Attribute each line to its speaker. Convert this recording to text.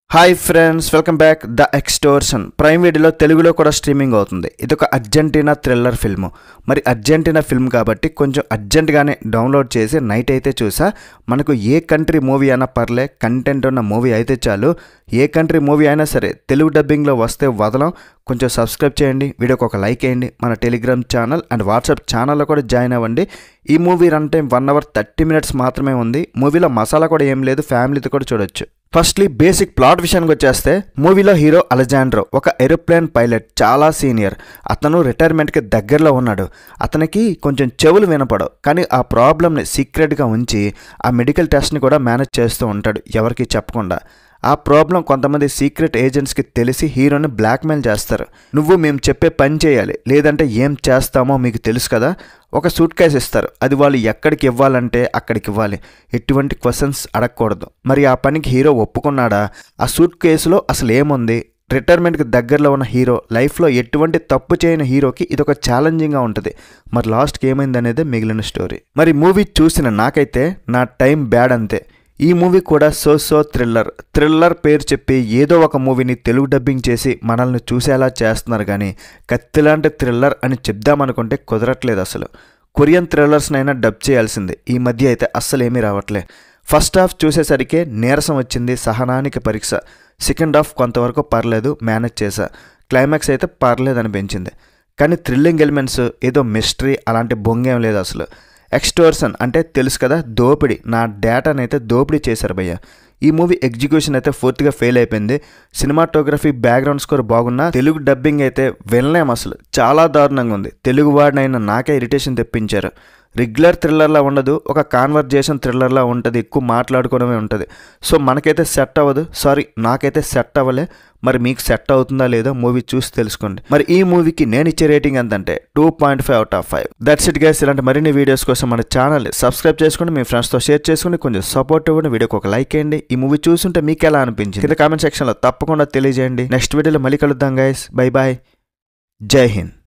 Speaker 1: hi friends welcome back the extortion prime వీడియోలో తెలుగులో కూడా స్ట్రీమింగ్ అవుతుంది ఇది ఒక అర్జెంటీనా థ్రిల్లర్ ఫిల్మ్ మరి అర్జెంటీనా ఫిల్మ్ కాబట్టి కొంచెం అర్జెంట్గానే డౌన్లోడ్ చేసి నైట్ అయితే చూసా మనకు ఏ కంట్రీ మూవీ అయినా పర్లే కంటెంట్ ఉన్న మూవీ అయితే చాలు ఏ కంట్రీ మూవీ అయినా సరే తెలుగు డబ్బింగ్లో వస్తే వదలం కొంచెం సబ్స్క్రైబ్ చేయండి వీడియోకి ఒక లైక్ వేయండి మన టెలిగ్రామ్ ఛానల్ అండ్ వాట్సాప్ ఛానల్లో కూడా జాయిన్ అవ్వండి ఈ movie run time one hour thirty minutes మాత్రమే ఉంది మూవీలో మసాలా కూడా ఏం లేదు ఫ్యామిలీతో కూడా చూడొచ్చు ఫస్ట్లీ బేసిక్ ప్లాట్ విషయానికి వచ్చేస్తే మూవీలో హీరో అలెజాండ్రో ఒక ఏరోప్లేన్ పైలట్ చాలా సీనియర్ అతను రిటైర్మెంట్కి దగ్గరలో ఉన్నాడు అతనికి కొంచెం చెవులు వినపడవు కానీ ఆ ప్రాబ్లమ్ని సీక్రెట్గా ఉంచి ఆ మెడికల్ టెస్ట్ని కూడా మేనేజ్ చేస్తూ ఉంటాడు ఎవరికి చెప్పకుండా ఆ ప్రాబ్లం కొంతమంది సీక్రెట్ ఏజెంట్స్కి తెలిసి హీరోని బ్లాక్మెయిల్ చేస్తారు నువ్వు మేము చెప్పే పని చేయాలి లేదంటే ఏం చేస్తామో మీకు తెలుసు కదా ఒక సూట్ కేస్ ఇస్తారు అది వాళ్ళు ఎక్కడికి ఇవ్వాలంటే అక్కడికి ఇవ్వాలి ఎటువంటి క్వశ్చన్స్ అడగకూడదు మరి ఆ పనికి హీరో ఒప్పుకున్నాడా ఆ సూట్ కేసులో అసలు ఏముంది రిటైర్మెంట్కి దగ్గరలో ఉన్న హీరో లైఫ్లో ఎటువంటి తప్పు చేయని హీరోకి ఇది ఒక ఛాలెంజింగ్గా ఉంటుంది మరి లాస్ట్కి ఏమైంది అనేది మిగిలిన స్టోరీ మరి మూవీ చూసిన నాకైతే నా టైం బ్యాడ్ అంతే ఈ మూవీ కూడా సో సో థ్రిల్లర్ థ్రిల్లర్ పేరు చెప్పి ఏదో ఒక మూవీని తెలుగు డబ్బింగ్ చేసి మనల్ని చూసేలా చేస్తున్నారు కానీ కత్తిలాంటి థ్రిల్లర్ అని చెప్దామనుకుంటే కుదరట్లేదు అసలు కొరియన్ థ్రిల్లర్స్నైనా డబ్ చేయాల్సింది ఈ మధ్య అయితే అస్సలు ఏమీ రావట్లే ఫస్ట్ హాఫ్ చూసేసరికి నీరసం వచ్చింది సహనానికి పరీక్ష సెకండ్ హాఫ్ కొంతవరకు పర్లేదు మేనేజ్ చేశా క్లైమాక్స్ అయితే పర్లేదు అనిపించింది కానీ థ్రిల్లింగ్ ఎలిమెంట్స్ ఏదో మిస్టరీ అలాంటి బొంగేం లేదు అసలు ఎక్స్టోర్సన్ అంటే తెలుసు కదా దోపిడీ నా డేటాని అయితే దోపిడీ చేశారు భయ్య ఈ మూవీ ఎగ్జిక్యూషన్ అయితే పూర్తిగా ఫెయిల్ అయిపోయింది సినిమాటోగ్రఫీ బ్యాక్గ్రౌండ్ స్కోర్ బాగున్నా తెలుగు డబ్బింగ్ అయితే వినలేం అసలు చాలా దారుణంగా ఉంది తెలుగు వాడినైనా నాకే ఇరిటేషన్ తెప్పించారు రెగ్యులర్ థ్రిల్లర్లా ఉండదు ఒక కాన్వర్జేషన్ థ్రిల్లర్లా ఉంటుంది ఎక్కువ మాట్లాడుకోవడమే ఉంటుంది సో మనకైతే సెట్ అవ్వదు సారీ నాకైతే సెట్ అవ్వలే మరి మీకు సెట్ అవుతుందా లేదో మూవీ చూసి తెలుసుకోండి మరి ఈ మూవీకి నేను ఇచ్చే రేటింగ్ ఎంతంటే two point five out of five that's it guys ఇలాంటి మరిన్ని వీడియోస్ కోసం మన ఛానల్ సబ్స్క్రైబ్ చేసుకోండి మీ ఫ్రెండ్స్తో షేర్ చేసుకుని కొంచెం సపోర్ట్ ఇవ్వండి వీడియోకి ఒక లైక్ వేయండి ఈ మూవీ చూస్తుంటే మీకు ఎలా అనిపించింది కింద కామెంట్ సెక్షన్లో తప్పకుండా తెలియజేయండి నెక్స్ట్ వీడియోలో మళ్ళీ కలుద్దాం గైస్ బై బాయ్ జై హింద్